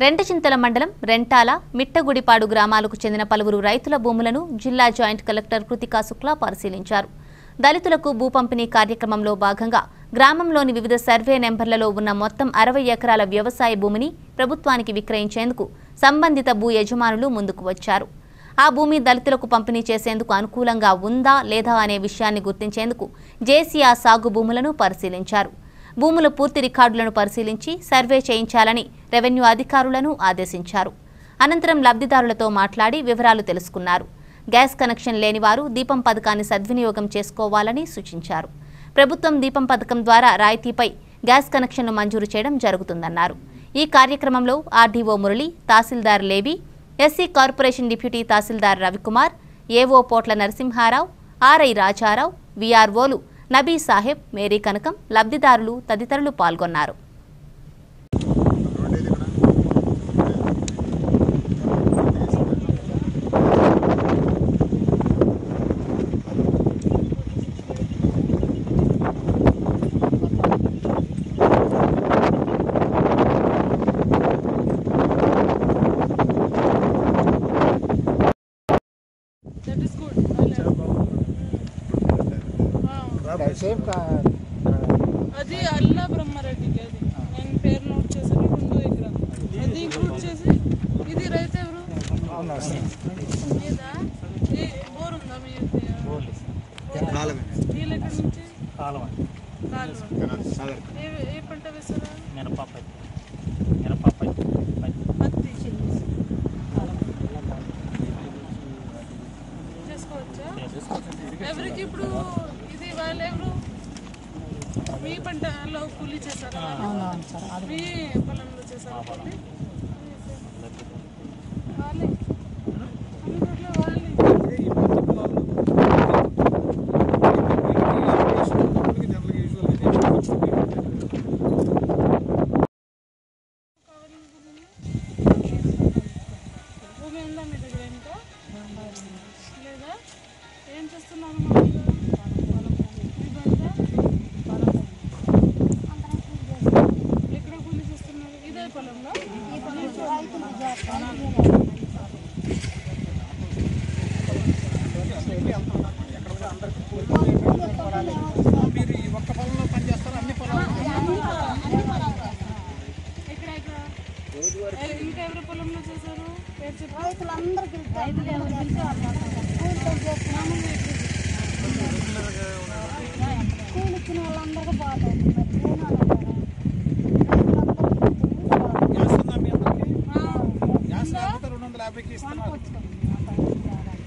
రెంటచింతల మండలం రెంటాల మిట్టగుడిపాడు గ్రామాలకు చెందిన పలువురు రైతుల భూములను జిల్లా జాయింట్ కలెక్టర్ కృతికా శుక్లా పరిశీలించారు దళితులకు భూ పంపిణీ కార్యక్రమంలో భాగంగా గ్రామంలోని వివిధ సర్వే నెంబర్లలో ఉన్న మొత్తం అరవై ఎకరాల వ్యవసాయ భూమిని ప్రభుత్వానికి విక్రయించేందుకు సంబంధిత భూ యజమానులు ముందుకు వచ్చారు ఆ భూమి దళితులకు పంపిణీ చేసేందుకు అనుకూలంగా ఉందా లేదా అనే విషయాన్ని గుర్తించేందుకు జేసీఆ సాగు భూములను పరిశీలించారు భూముల పూర్తి రికార్డులను పరిశీలించి సర్వే చేయించాలని రెవెన్యూ అధికారులను ఆదేశించారు అనంతరం లబ్ధిదారులతో మాట్లాడి వివరాలు తెలుసుకున్నారు గ్యాస్ కనెక్షన్ లేనివారు దీపం పథకాన్ని సద్వినియోగం చేసుకోవాలని సూచించారు ప్రభుత్వం దీపం పథకం ద్వారా రాయితీపై గ్యాస్ కనెక్షన్ను మంజూరు చేయడం జరుగుతుందన్నారు ఈ కార్యక్రమంలో ఆర్డీఓ మురళి తహసీల్దార్ లేబి SC corporation deputy tahsildar Ravikumar AO Potla Narasimharao RI Rajarao వీఆర్ఓలు నబీ సాహెబ్ మేరీ కనకం లబ్ధిదారులు తదితరులు పాల్గొన్నారు That is good. I like. Safe అది అల్లా బ్రహ్మారెడ్డికి అది నేను పేరు నోట్ చేశాను రెండు ఎకరా అది ఇంక్లూడ్ చేసి ఇది రైతు ఎవరు మీదా ఏ బోర్ ఉందా మీ నీళ్ళు ఎక్కడి నుంచి కాలువ కాలువ ఏ ఏ పంట వేస్తారా మినపప్పు మినపప్పు పత్తి చేసుకోవచ్చా ఎవరికి ఇప్పుడు ఇది వాళ్ళు ఎవరు మీ పంటలో కూలీ చేశారా వాళ్ళు? మీ పొలంలో చేశారా కూలీ వాళ్ళే అందుబాటులో వాళ్ళే కావాలని భూమి? భూమి ఉందా మీ దగ్గర ఇంకా లేదా ఏం చేస్తున్నారు మామూలుగా ఇదంతా ఎక్కడ కూలి చేస్తున్నారు ఇదే పొలంలో మీరు ఈ ఒక్క పొలంలో పని చేస్తారు అన్ని పొలాలు ఎక్కడ ఎక్కడ ఏ- ఇంకా ఎవరి పొలంలో చేశారు పేరు చెప్పు రైతులందరికీ మామూలుగా కూలి ఇచ్చిన వాళ్ళందరికీ పోతాయి మరి లేని వాళ్ళందరికీ గ్యాస్ ఉందా మీ అందరికి ఆ, గ్యాస్ లేకపోతే రెండు వందల యాభైకి ఇస్తున్నారు కొనుక్కొచ్చుకోండి